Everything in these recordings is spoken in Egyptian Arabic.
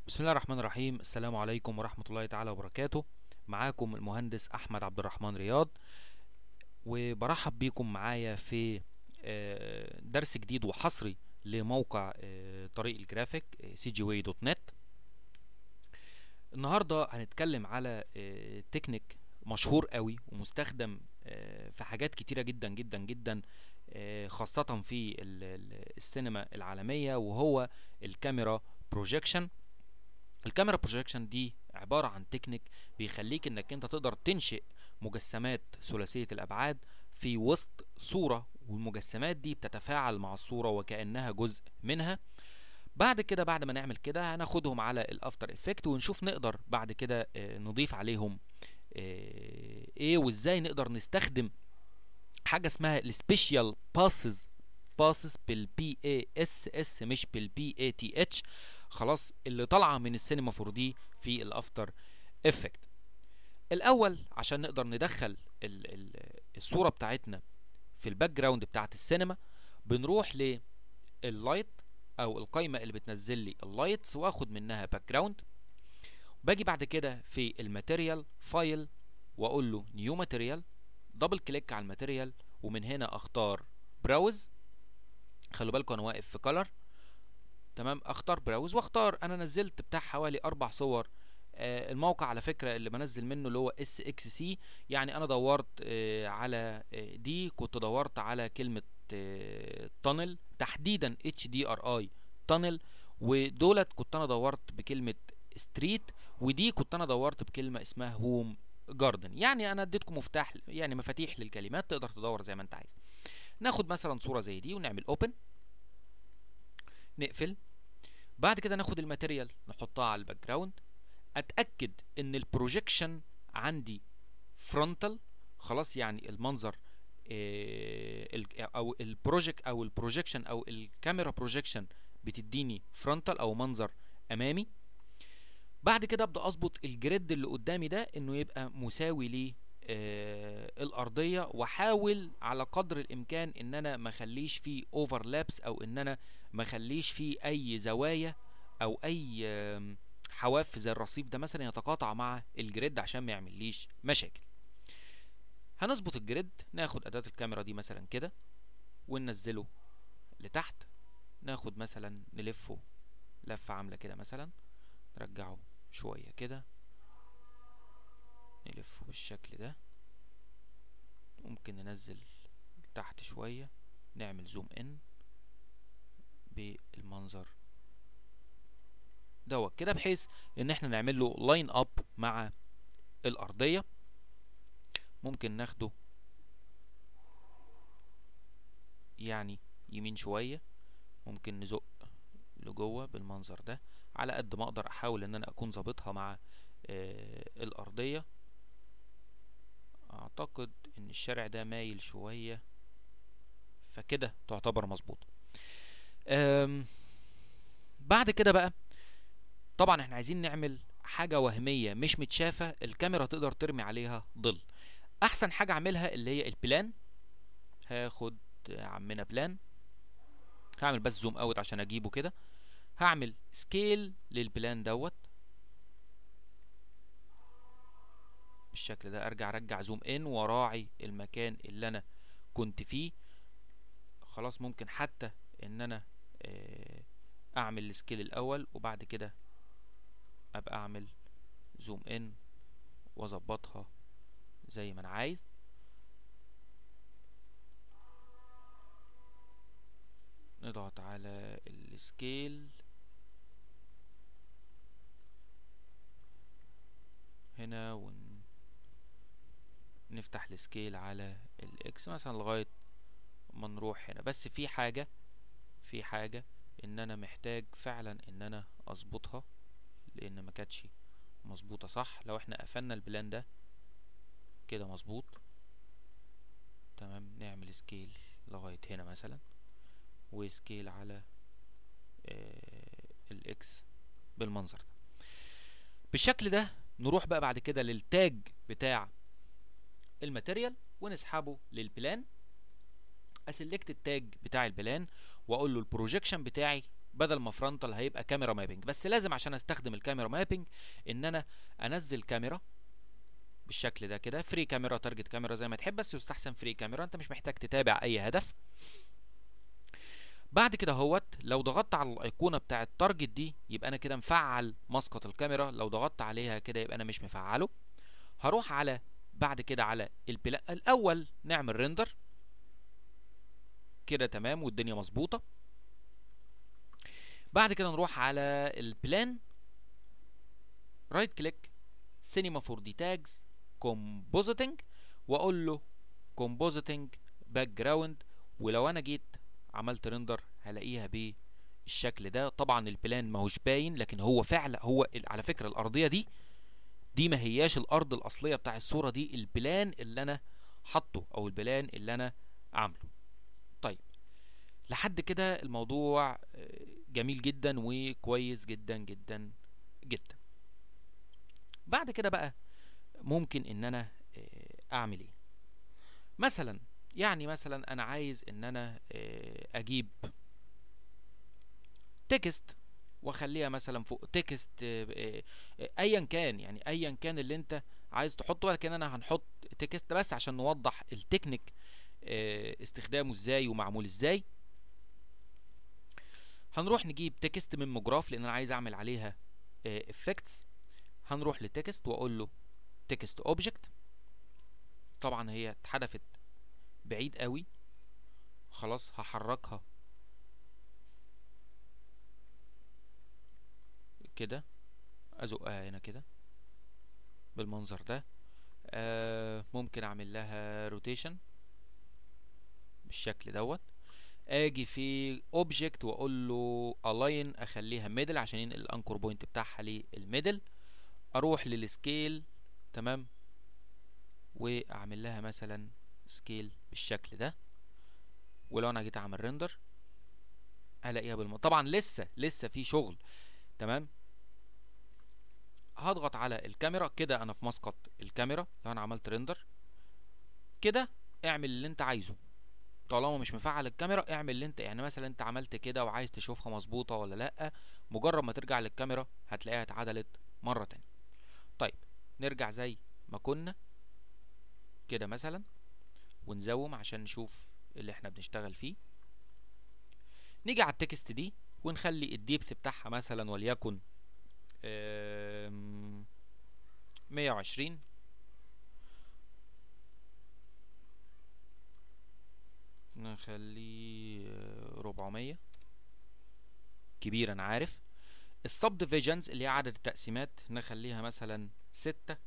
بسم الله الرحمن الرحيم السلام عليكم ورحمة الله تعالى وبركاته معاكم المهندس أحمد عبد الرحمن رياض وبرحب بيكم معايا في آه، درس جديد وحصري لموقع آه، طريق الجرافيك cgway.net النهاردة هنتكلم على آه، تكنيك مشهور قوي ومستخدم آه، في حاجات كتيرة جدا جدا جدا آه، خاصة في ال- ال- السينما العالمية وهو الكاميرا بروجيكشن الكاميرا بروجيكشن دي عبارة عن تكنيك بيخليك انك انت تقدر تنشئ مجسمات ثلاثية الابعاد في وسط صورة والمجسمات دي بتتفاعل مع الصورة وكأنها جزء منها بعد كده بعد ما نعمل كده هناخدهم على الافتر افكت ونشوف نقدر بعد كده آه، نضيف عليهم آه، ايه وازاي نقدر نستخدم حاجة اسمها السبيشال باسز باسز بالبي اي اس اس مش بالبي اي تي اتش خلاص اللي طالعه من السينما 4 دي في الافتر افكت الاول عشان نقدر ندخل ال ال الصوره بتاعتنا في الباك جراوند بتاعت السينما بنروح لللايت او القايمه اللي بتنزل لي اللايتس واخد منها باك جراوند باجي بعد كده في الماتيريال فايل واقول له نيو ماتيريال دبل كليك على الماتيريال ومن هنا اختار براوز خلوا بالكم انا واقف في كلر تمام اختار براوز واختار انا نزلت بتاع حوالي اربع صور آه الموقع على فكره اللي بنزل منه اللي هو اس اكس سي يعني انا دورت آه على آه دي كنت دورت على كلمه آه تانل تحديدا اتش دي ار اي تانل ودولت كنت انا دورت بكلمه ستريت ودي كنت انا دورت بكلمه اسمها هوم جاردن يعني انا اديتكم مفتاح يعني مفاتيح للكلمات تقدر تدور زي ما انت عايز ناخد مثلا صوره زي دي ونعمل اوبن نقفل بعد كده ناخد الماتيريال نحطها على الباك جراوند اتاكد ان البروجيكشن عندي فرونتال خلاص يعني المنظر آه، ال- او البروجيكت او البروجيكشن او الكاميرا بروجيكشن بتديني فرونتال او منظر امامي بعد كده ابدا اظبط الجريد اللي قدامي ده انه يبقى مساوي لي آه الارضيه واحاول على قدر الامكان ان انا ما اخليش فيه اوفرلابس او ان انا ما اخليش فيه اي زوايا او اي آم، حواف زي الرصيف ده مثلا يتقاطع مع الجريد عشان ما يعمليش مشاكل هنظبط الجريد ناخد اداة الكاميرا دي مثلا كده وننزله لتحت ناخد مثلا نلفه لفة عاملة كده مثلا نرجعه شوية كده نلفه بالشكل ده ممكن ننزل تحت شوية نعمل زوم ان بالمنظر دوت كده بحيث ان احنا نعمل له لاين اب مع الارضيه ممكن ناخده يعني يمين شويه ممكن نزق لجوه بالمنظر ده على قد ما اقدر احاول ان انا اكون ظابطها مع آه الارضيه اعتقد ان الشارع ده مايل شويه فكده تعتبر مظبوط أم، بعد كده بقى طبعا احنا عايزين نعمل حاجة وهمية مش متشافة الكاميرا تقدر ترمي عليها ظل احسن حاجة اعملها اللي هي البلان هاخد عمنا بلان هعمل بس زوم اوت عشان اجيبه كده هعمل سكيل للبلان دوت بالشكل ده ارجع ارجع زوم ان وراعي المكان اللي انا كنت فيه خلاص ممكن حتى ان انا آه، اعمل السكيل الاول وبعد كده ابقى اعمل زوم ان واظبطها زي ما انا عايز نضغط على السكيل هنا ون نفتح السكيل على الاكس مثلا لغاية ما نروح هنا بس في حاجة في حاجة ان انا محتاج فعلا ان انا اظبطها لان ما كانتش مظبوطة صح لو احنا قفلنا البلان ده كده مظبوط تمام نعمل سكيل لغاية هنا مثلا وسكيل على آه الاكس بالمنظر ده بالشكل ده نروح بقى بعد كده للتاج بتاع الماتيريال ونسحبه للبلان اسلكت التاج بتاع البلان واقول له البروجيكشن بتاعي بدل ما فرونتال هيبقى كاميرا مابنج بس لازم عشان استخدم الكاميرا مابنج ان انا انزل كاميرا بالشكل ده كده فري كاميرا تارجت كاميرا زي ما تحب بس يستحسن فري كاميرا انت مش محتاج تتابع اي هدف بعد كده اهوت لو ضغطت على الايقونه بتاع التارجت دي يبقى انا كده مفعل مسقط الكاميرا لو ضغطت عليها كده يبقى انا مش مفعله هروح على بعد كده على البلا الاول نعمل ريندر كده تمام والدنيا مظبوطه بعد كده نروح على البلان رايت كليك سينما 4 دي تاجز كومبوزيتنج واقول له كومبوزيتنج باك جراوند ولو انا جيت عملت ريندر هلاقيها بالشكل ده طبعا البلان ماهوش باين لكن هو فعلا هو على فكره الارضيه دي دي ما هياش الارض الاصليه بتاع الصوره دي البلان اللي انا حاطه او البلان اللي انا عامله طيب لحد كده الموضوع جميل جدا وكويس جدا جدا جدا بعد كده بقى ممكن ان انا اعمل ايه مثلا يعني مثلا انا عايز ان انا اجيب تكست واخليها مثلا فوق تكست ايا كان يعني ايا كان اللي انت عايز تحطه ولكن انا هنحط تكست بس عشان نوضح التكنيك استخدامه ازاي ومعمول ازاي هنروح نجيب تكست من مجراف لان انا عايز اعمل عليها افكتس هنروح لتكست واقول له تكست اوبجكت طبعا هي اتحدفت بعيد قوي خلاص هحركها كده ازقها هنا كده بالمنظر ده آه ممكن اعمل لها روتيشن بالشكل دوت اجي في اوبجكت واقول له الاين اخليها ميدل عشان ينقل الانكور بوينت بتاعها للميدل اروح للسكيل تمام واعمل لها مثلا سكيل بالشكل ده ولو انا جيت اعمل ريندر الاقيها بالم طبعا لسه لسه في شغل تمام هضغط على الكاميرا كده انا في مسقط الكاميرا لو انا عملت ريندر كده اعمل اللي انت عايزه طالما مش مفعل الكاميرا اعمل اللي انت يعني مثلا انت عملت كده وعايز تشوفها مظبوطه ولا لا مجرد ما ترجع للكاميرا هتلاقيها اتعدلت مره تانية طيب نرجع زي ما كنا كده مثلا ونزوم عشان نشوف اللي احنا بنشتغل فيه نيجي على التكست دي ونخلي الديبث بتاعها مثلا وليكن مية وعشرين نخليه ربعمية كبير انا عارف السب ديفيجنز اللي هي عدد التقسيمات نخليها مثلا ستة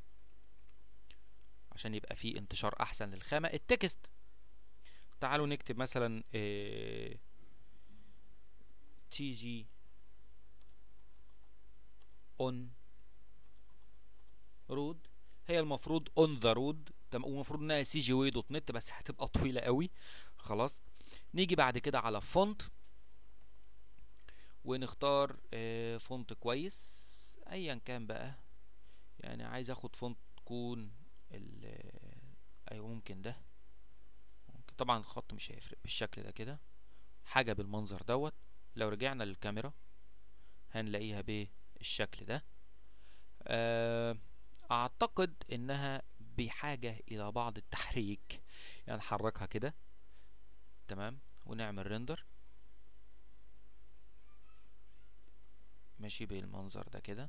عشان يبقى فيه انتشار احسن للخامة التكست تعالوا نكتب مثلا تي جي اون رود هي المفروض اون ذا رود ومفروض انها سي جي وي دوت نت بس هتبقى طويله قوي خلاص نيجي بعد كده على فونت ونختار آه فونت كويس ايا كان بقى يعني عايز اخد فونت تكون ال ايوه ممكن ده ممكن طبعا الخط مش هيفرق بالشكل ده كده حاجه بالمنظر دوت لو رجعنا للكاميرا هنلاقيها بالشكل ده آه اعتقد انها بحاجة الى بعض التحريك يعني نحركها كده تمام ونعمل ريندر ماشي بالمنظر ده كده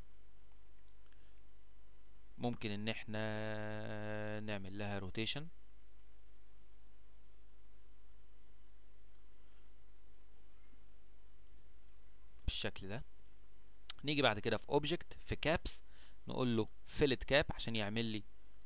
ممكن ان احنا نعمل لها روتيشن بالشكل ده نيجي بعد كده في اوبجكت في كابس نقول له فيلت كاب عشان يعمل لي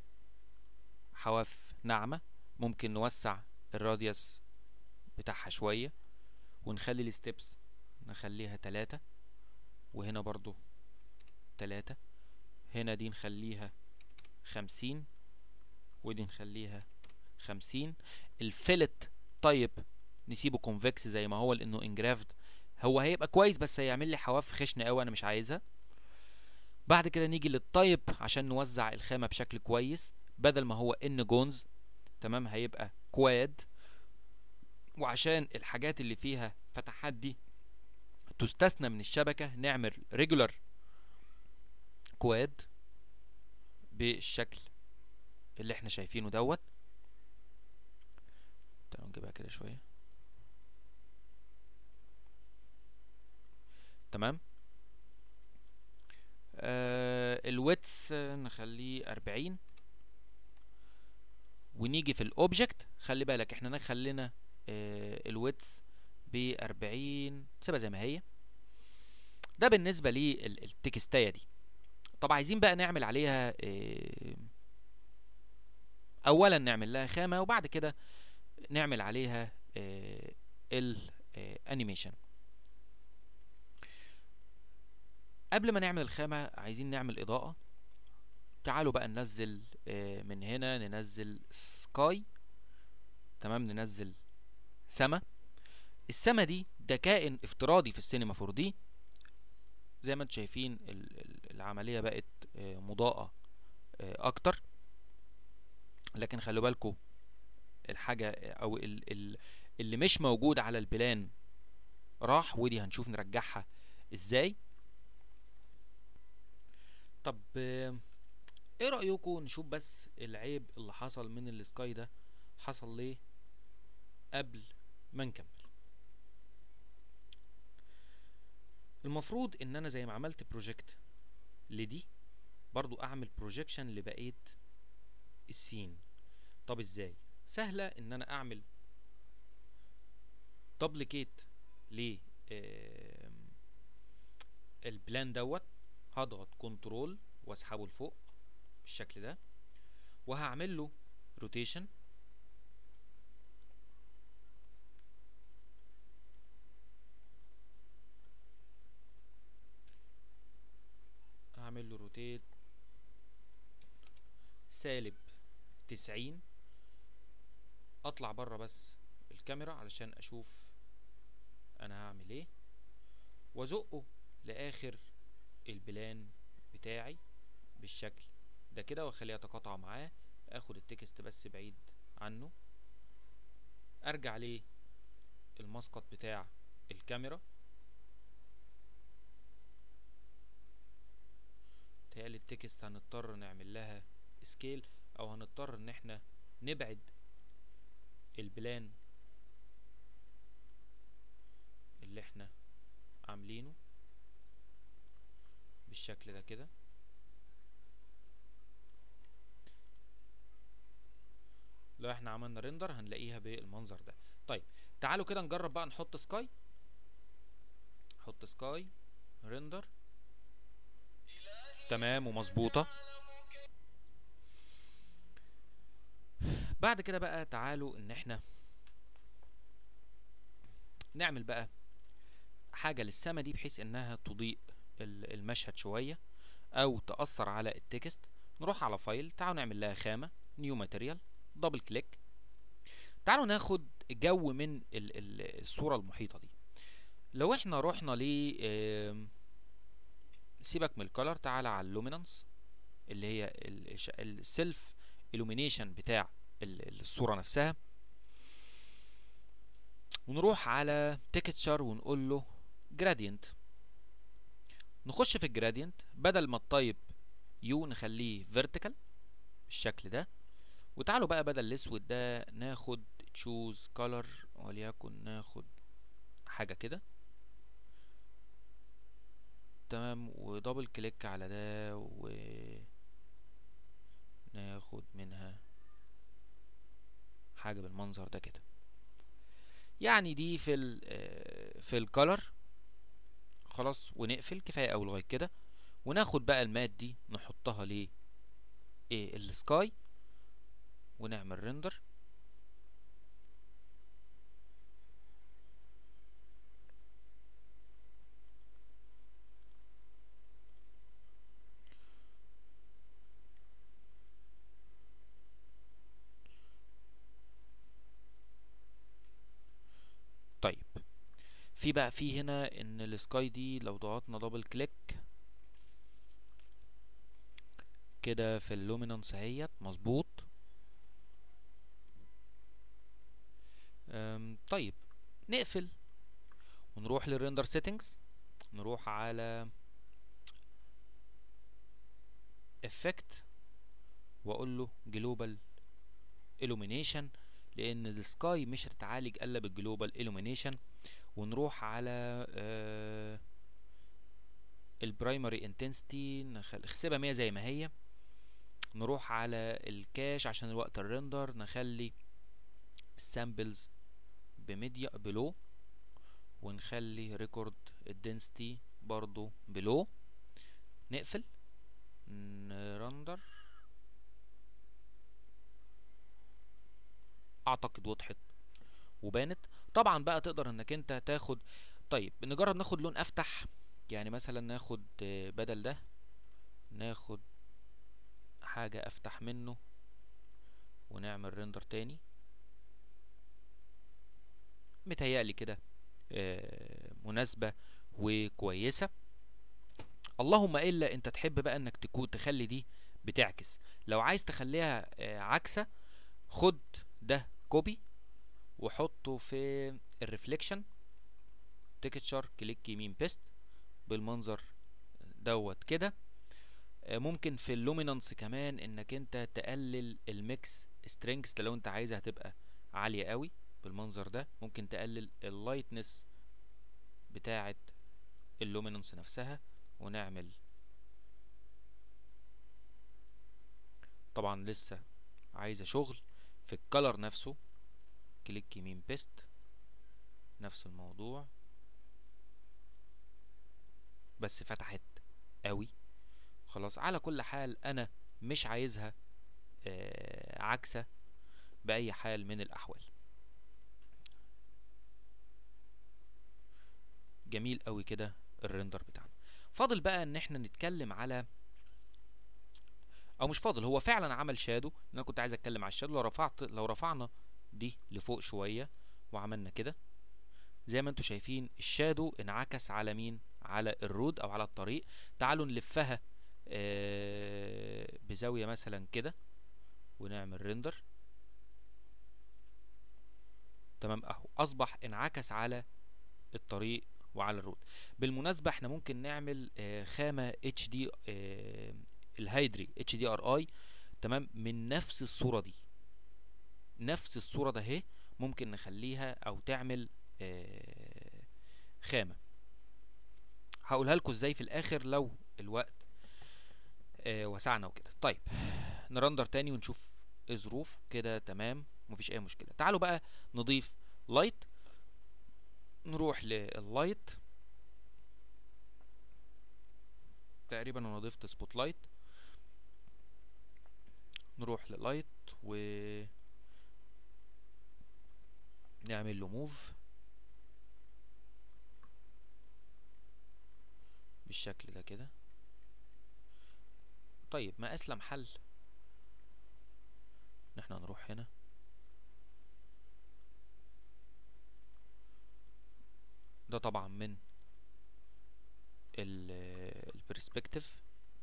حواف ناعمة ممكن نوسع الراديوس بتاعها شوية ونخلي الستبس نخليها تلاتة وهنا برضو تلاتة هنا دي نخليها خمسين ودي نخليها خمسين الفيلت طيب نسيبه كونفكس زي ما هو لانه انجرافد هو هيبقى كويس بس هيعمل لي حواف خشنة قوي انا مش عايزها بعد كده نيجي للطيب عشان نوزع الخامة بشكل كويس بدل ما هو ان جونز تمام هيبقى كواد وعشان الحاجات اللي فيها فتحات دي تستثنى من الشبكة نعمل ريجولار كواد بالشكل اللي احنا شايفينه دوت تعالوا نجيبها كده شوية تمام آه الويتس نخليه أربعين ونيجي في الاوبجكت خلي بالك احنا خلينا آه الويتس بأربعين سيبها زي ما هي ده بالنسبة للتكستاية دي طب عايزين بقى نعمل عليها آه اولا نعمل لها خامة وبعد كده نعمل عليها آه الانيميشن قبل ما نعمل الخامة عايزين نعمل اضاءة تعالوا بقى ننزل آه من هنا ننزل سكاي تمام ننزل سما السما دي ده كائن افتراضي في السينما 4 دي زي ما انتم شايفين العملية بقت آه مضاءة آه اكتر لكن خلوا بالكم الحاجة او ال ال اللي مش موجود على البلان راح ودي هنشوف نرجعها ازاي طب ايه رأيكم نشوف بس العيب اللي حصل من السكاي ده حصل ليه قبل ما نكمل المفروض ان انا زي ما عملت بروجكت لدي برضو اعمل بروجيكشن لبقية السين طب ازاي سهلة ان انا اعمل دبليكيت ل البلان دوت هضغط كنترول واسحبه لفوق بالشكل ده وهعمل له روتيشن هعمل له روتيت سالب تسعين اطلع بره بس الكاميرا علشان اشوف انا هعمل ايه وازقه لاخر البلان بتاعي بالشكل ده كده واخليه يتقاطع معاه اخد التكست بس بعيد عنه ارجع ليه المسقط بتاع الكاميرا تهيألي التكست هنضطر نعمل لها سكيل او هنضطر ان احنا نبعد البلان اللي احنا عاملينه بالشكل ده كده لو احنا عملنا ريندر هنلاقيها بالمنظر ده طيب تعالوا كده نجرب بقى نحط سكاي نحط سكاي ريندر تمام ومظبوطه بعد كده بقى تعالوا ان احنا نعمل بقى حاجة للسما دي بحيث انها تضيء المشهد شوية او تأثر على التكست نروح على فايل تعالوا نعمل لها خامة نيو ماتيريال دبل كليك تعالوا ناخد جو من الصورة المحيطة دي لو احنا رحنا ل سيبك من الكالر تعالى على اللومينانس اللي هي السيلف illumination بتاع الصورة نفسها ونروح على تكتشر ونقول له جرادينت نخش في الجرادينت بدل ما التايب يو نخليه فيرتيكال بالشكل ده وتعالوا بقى بدل الاسود ده ناخد تشوز كولر وليكن ناخد حاجة كده تمام ودبل كليك على ده و ناخد منها حاجة بالمنظر ده كده يعني دي في ال في الكولر خلاص ونقفل كفاية اوي لغاية كده وناخد بقى المات دي نحطها ل ايه السكاي ونعمل ريندر طيب في بقى في هنا ان السكاي دي لو ضغطنا دبل كليك كده في اللومينانس اهيت مظبوط طيب نقفل ونروح للريندر سيتنجز نروح على effect واقول له جلوبال illumination لان السكاي مش هتتعالج الا بالجلوبال illumination ونروح على آه البرايمري انتنسيتي نحسبها 100 زي ما هي نروح على الكاش عشان الوقت الريندر نخلي السامبلز بميديا بلو ونخلي ريكورد الدنسيتي برضو بلو نقفل نرندر اعتقد وضحت وبانت طبعا بقى تقدر انك انت تاخد طيب نجرب ناخد لون افتح يعني مثلا ناخد بدل ده ناخد حاجة افتح منه ونعمل ريندر تاني متهيألي كده مناسبة وكويسة اللهم الا انت تحب بقى انك تكون تخلي دي بتعكس لو عايز تخليها عكسة خد ده كوبي وحطه في الريفليكشن تكتشر كليك يمين بيست بالمنظر دوت كده ممكن في اللومينانس كمان انك انت تقلل الميكس سترينجز لو انت عايزها تبقى عالية قوي بالمنظر ده ممكن تقلل اللايتنس بتاعة اللومينانس نفسها ونعمل طبعا لسه عايزة شغل في الكلر نفسه كليك يمين بيست نفس الموضوع بس فتحت قوي خلاص على كل حال انا مش عايزها آه عكسة بأي حال من الأحوال جميل قوي كده الريندر بتاعنا فاضل بقى ان احنا نتكلم على او مش فاضل هو فعلا عمل شادو انا كنت عايز اتكلم على الشادو لو رفعت لو رفعنا دي لفوق شوية وعملنا كده زي ما انتم شايفين الشادو انعكس على مين على الرود او على الطريق تعالوا نلفها آه بزاوية مثلا كده ونعمل ريندر تمام اهو اصبح انعكس على الطريق وعلى الرود بالمناسبة احنا ممكن نعمل آه خامة اتش دي آه الهيدري اتش دي ار اي تمام من نفس الصورة دي نفس الصورة ده اهي ممكن نخليها او تعمل آه خامة هقولها لكم ازاي في الاخر لو الوقت آه وسعنا وكده طيب نرندر تاني ونشوف ايه ظروف كده تمام مفيش اي مشكلة تعالوا بقى نضيف لايت نروح لللايت تقريبا انا ضفت سبوت لايت نروح للايت و نعمل له موف بالشكل ده كده طيب ما اسلم حل ان احنا نروح هنا ده طبعا من البرسبكتيف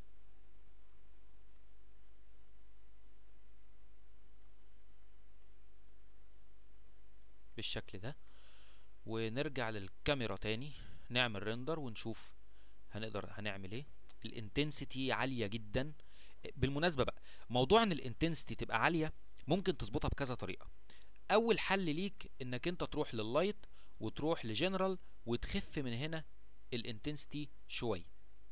بالشكل ده ونرجع للكاميرا تاني نعمل ريندر ونشوف هنقدر هنعمل ايه الانتنسيتي عاليه جدا بالمناسبه بقى موضوع ان الانتنسيتي تبقى عاليه ممكن تظبطها بكذا طريقه اول حل ليك انك انت تروح لللايت وتروح لجنرال وتخف من هنا الانتنسيتي شويه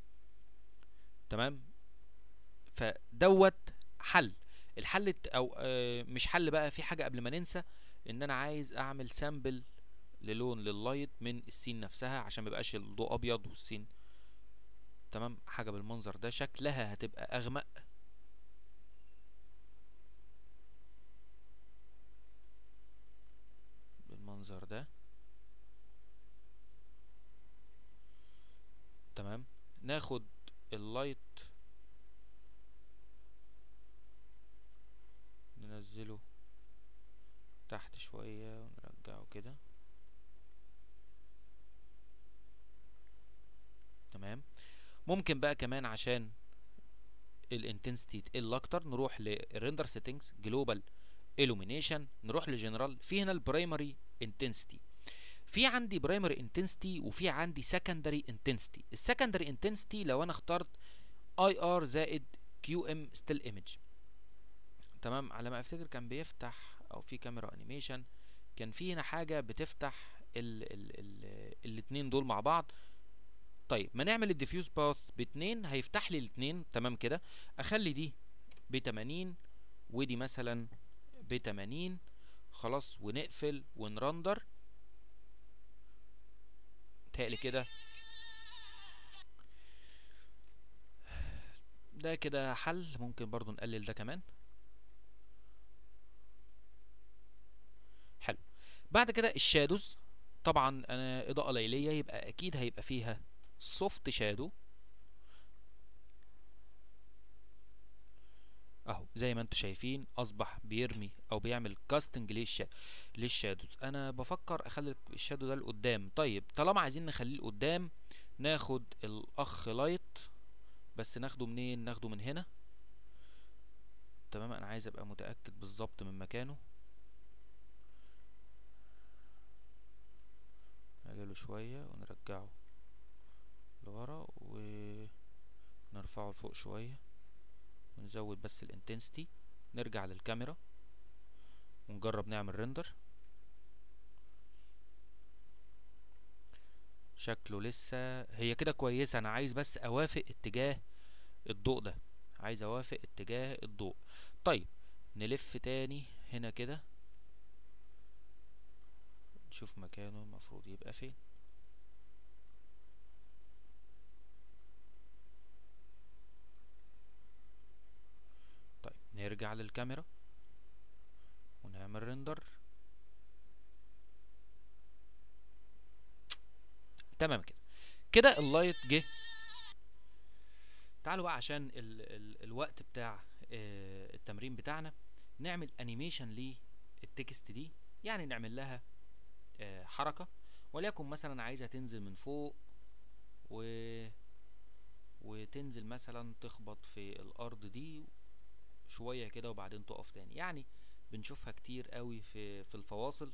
تمام فدوت حل الحل او آه مش حل بقى في حاجه قبل ما ننسى ان انا عايز اعمل سامبل للون لللايت من السين نفسها عشان ما يبقاش الضوء ابيض والسين تمام حاجه بالمنظر ده شكلها هتبقى اغمق بالمنظر ده تمام ناخد اللايت ننزله تحت شوية ونرجعه كده تمام ممكن بقى كمان عشان الانتنسيتي تقل اكتر نروح للريندر سيتنجز جلوبال illumination نروح لجنرال في هنا البرايمري انتنسيتي في عندي برايمري انتنسيتي وفي عندي سكندري انتنسيتي السكندري انتنسيتي لو انا اخترت اي ار زائد كيو ام ستيل ايمج تمام على ما افتكر كان بيفتح او في كاميرا انيميشن كان في هنا حاجه بتفتح ال ال ال الاتنين دول مع بعض طيب ما نعمل الديفيوز باث باتنين هيفتح لي الاتنين تمام كده اخلي دي بتمانين ودي مثلا بتمانين خلاص ونقفل ونرندر تهيألي كده ده كده حل ممكن برضو نقلل ده كمان حلو بعد كده الشادوز طبعا انا اضاءة ليلية يبقى اكيد هيبقى فيها سوفت شادو اهو زي ما انتم شايفين اصبح بيرمي او بيعمل كاستنج للش للشادوز انا بفكر اخلي الشادو ده لقدام طيب طالما عايزين نخليه لقدام ناخد الاخ لايت بس ناخده منين ناخده من هنا تمام انا عايز ابقى متاكد بالظبط من مكانه نقلله شويه ونرجعه لورا ونرفعه لفوق شويه ونزود بس الانتنسيتي نرجع للكاميرا ونجرب نعمل ريندر شكله لسه هي كده كويسة انا عايز بس اوافق اتجاه الضوء ده عايز اوافق اتجاه الضوء طيب نلف تاني هنا كده نشوف مكانه المفروض يبقى فين طيب نرجع للكاميرا ونعمل ريندر تمام كده كده اللايت جه تعالوا بقى عشان ال ال الوقت بتاع آه التمرين بتاعنا نعمل انيميشن للتكست دي يعني نعمل لها آه حركة وليكن مثلا عايزها تنزل من فوق و وتنزل مثلا تخبط في الارض دي شوية كده وبعدين تقف تاني يعني بنشوفها كتير قوي في في الفواصل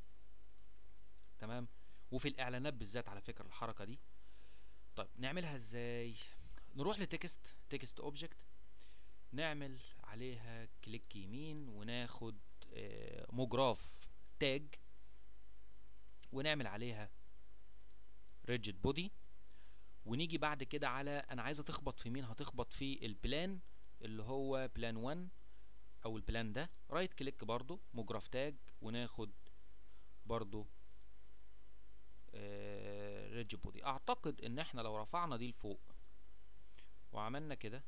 تمام وفي الاعلانات بالذات على فكرة الحركة دي طيب نعملها ازاي نروح لتكست تكست اوبجكت نعمل عليها كليك يمين وناخد آه مجراف تاج ونعمل عليها ريجيد بودي ونيجي بعد كده على انا عايزه تخبط في مين هتخبط في البلان اللي هو بلان 1 او البلان ده رايت كليك برضو مجراف تاج وناخد برضو آه ريدج بودي اعتقد ان احنا لو رفعنا دي لفوق وعملنا كده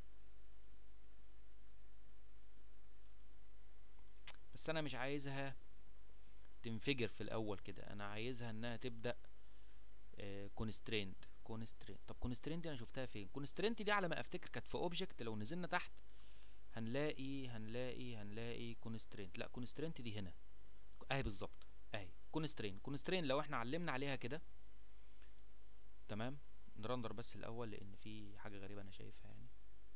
بس انا مش عايزها تنفجر في الاول كده انا عايزها انها تبدا كونستريند كونستريند طب كونستريند دي انا شفتها فين كونستريند دي على ما افتكر كانت في اوبجكت لو نزلنا تحت هنلاقي هنلاقي هنلاقي كونسترينت لا كونسترينت دي هنا اهي بالظبط اهي كونسترين كونسترين لو احنا علمنا عليها كده تمام نرندر بس الاول لان في حاجه غريبه انا شايفها يعني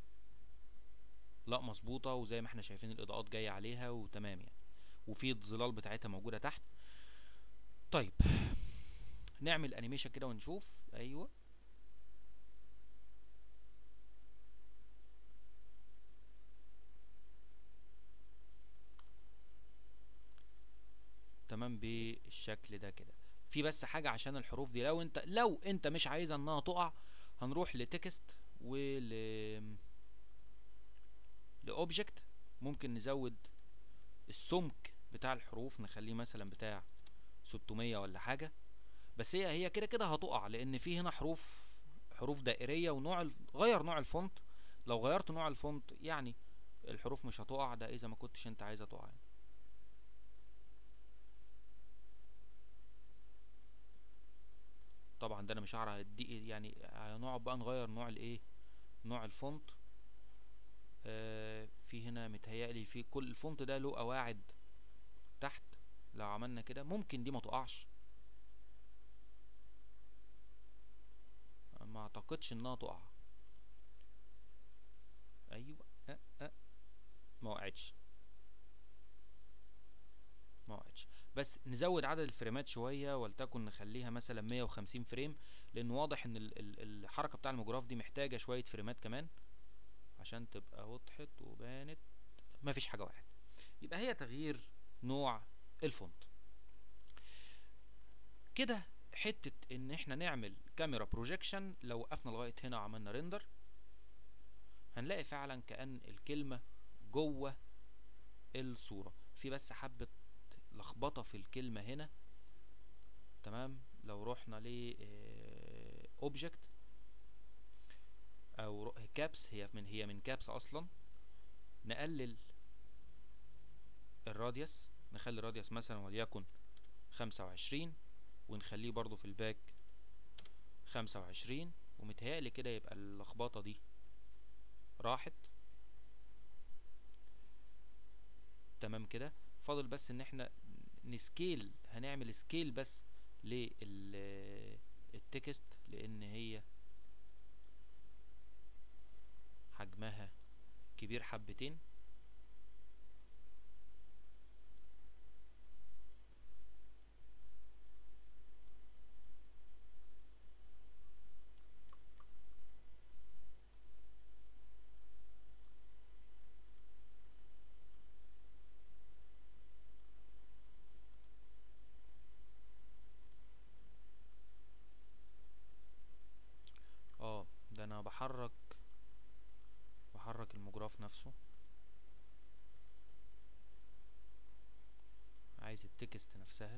لا مظبوطه وزي ما احنا شايفين الاضاءات جايه عليها وتمام يعني وفي الظلال بتاعتها موجوده تحت طيب نعمل انيميشن كده ونشوف ايوه تمام بالشكل ده كده في بس حاجة عشان الحروف دي لو انت لو انت مش عايزة انها تقع هنروح لتكست ول لاوبجكت ممكن نزود السمك بتاع الحروف نخليه مثلا بتاع 600 ولا حاجة بس هي هي كده كده هتقع لان في هنا حروف حروف دائرية ونوع ال... غير نوع الفونت لو غيرت نوع الفونت يعني الحروف مش هتقع ده اذا ما كنتش انت عايزة تقع يعني. طبعا ده انا مش هعرف دي يعني هنقعد بقى نغير نوع الايه نوع الفونت آه في هنا متهيألي في كل الفونت ده له قواعد تحت لو عملنا كده ممكن دي ما تقعش ما اعتقدش انها تقع ايوه أه أه. ما وقعتش ما وقعتش بس بس نزود عدد الفريمات شويه ولتكن نخليها مثلا 150 فريم لان واضح ان ال- ال- الحركه بتاع المجراف دي محتاجه شويه فريمات كمان عشان تبقى وضحت وبانت مفيش حاجه واحد يبقى هي تغيير نوع الفونت كده حته ان احنا نعمل كاميرا بروجيكشن لو وقفنا لغايه هنا وعملنا ريندر هنلاقي فعلا كأن الكلمة جوه الصورة في بس حبة لخبطة في الكلمة هنا تمام لو رحنا ل اوبجكت او كابس هي من هي من كابس اصلا نقلل الراديوس نخلي الراديوس مثلا وليكن خمسة وعشرين ونخليه برضو في الباك خمسة وعشرين ومتهيألي كده يبقى اللخبطة دي راحت تمام كده فاضل بس ان احنا نسكيل هنعمل سكيل بس للتكست لان هي حجمها كبير حبتين اه ده انا بحرك بحرك المجراف نفسه عايز التكست نفسها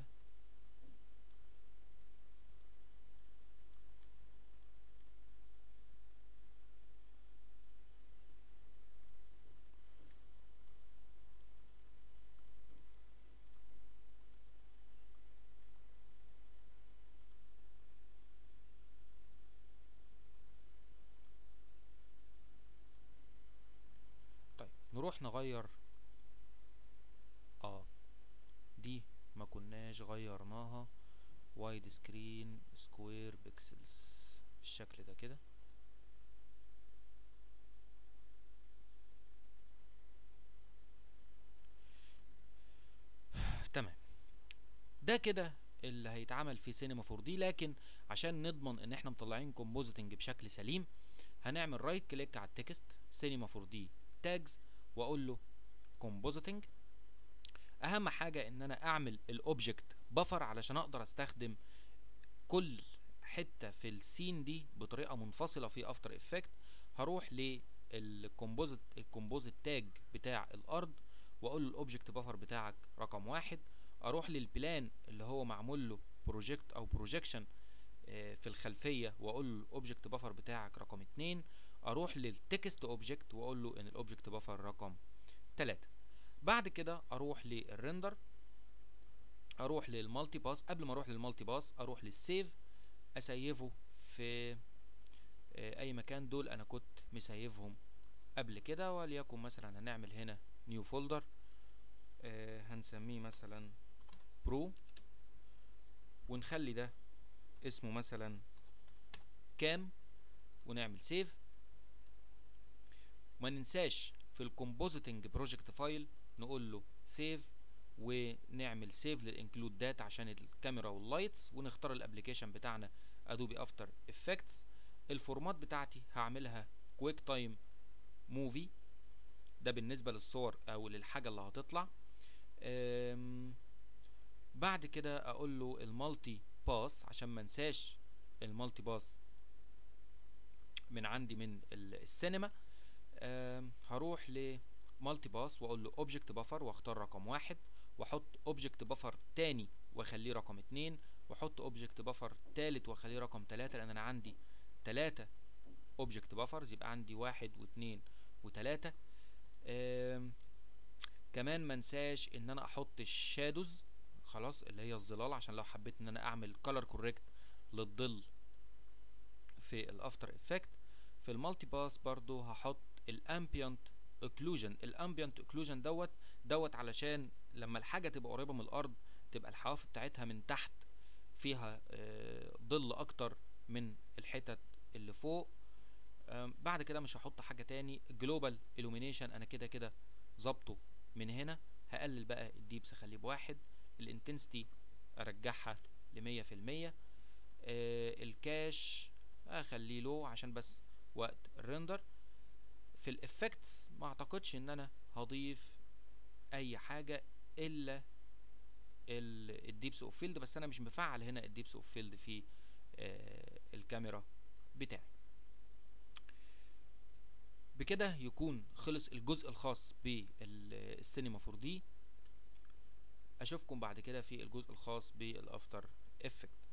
طيب نروح نغير اه دي ما كناش غيرناها وايد سكرين سكوير بيكسلز بالشكل ده كده تمام ده كده اللي هيتعمل في سينما 4 دي لكن عشان نضمن ان احنا مطلعين كومبوزيتنج بشكل سليم هنعمل رايت كليك على التكست سينما 4 دي تاجز واقول له كومبوزيتنج اهم حاجه ان انا اعمل الاوبجكت بفر علشان اقدر استخدم كل حته في السين دي بطريقه منفصله في افتر افكت هروح للكومبوزيت الكومبوزيت تاج بتاع الارض واقول له الاوبجكت بفر بتاعك رقم واحد اروح للبلان اللي هو معمول له بروجكت او بروجيكشن في الخلفيه واقول له الاوبجكت بفر بتاعك رقم اتنين اروح للتكست اوبجكت واقول له ان الاوبجكت بفر رقم تلاتة بعد كده اروح للريندر اروح للمالتي باس قبل ما اروح للمالتي باس اروح للسيف اسيفه في آه، اي مكان دول انا كنت مسيفهم قبل كده وليكن مثلا هنعمل هنا نيو فولدر هنسميه مثلا برو ونخلي ده اسمه مثلا كام ونعمل سيف وما ننساش في الكومبوزيتنج بروجكت فايل نقول له سيف ونعمل سيف للانكلود داتا عشان الكاميرا واللايتس ونختار الابلكيشن بتاعنا ادوبي افتر افكتس الفورمات بتاعتي هعملها كويك تايم موفي ده بالنسبه للصور او للحاجه اللي هتطلع أم، بعد كده اقول له المالتي باس عشان ما انساش المالتي باس من عندي من ال- السينما أم، هروح لمالتي باس واقول له اوبجكت بفر واختار رقم واحد واحط اوبجكت بفر تاني واخليه رقم اتنين واحط اوبجكت بفر تالت واخليه رقم تلاتة لان انا عندي تلاتة اوبجكت بفرز يبقى عندي واحد واتنين وتلاتة أم، كمان منساش ان انا احط الشادوز خلاص اللي هي الظلال عشان لو حبيت ان انا اعمل كولر كوريكت للظل في الافتر افكت في المالتي باس برضو هحط الامبيانت اوكلوجن الامبيانت اوكلوجن دوت دوت علشان لما الحاجه تبقى قريبه من الارض تبقى الحواف بتاعتها من تحت فيها آه، ظل اكتر من الحتت اللي فوق آم، بعد كده مش هحط حاجه تاني جلوبال illumination انا كده كده ظابطه من هنا هقلل بقى الديبس اخليه بواحد الانتنسيتي ارجعها لمية في المية آه الكاش اخليه لو عشان بس وقت الريندر في الافكتس ما اعتقدش ان انا هضيف اي حاجة الا الديبس اوف فيلد بس انا مش مفعل هنا الديبس اوف فيلد في آه الكاميرا بتاعي بكده يكون خلص الجزء الخاص بالسينما 4 دي اشوفكم بعد كده في الجزء الخاص بالافتر افكت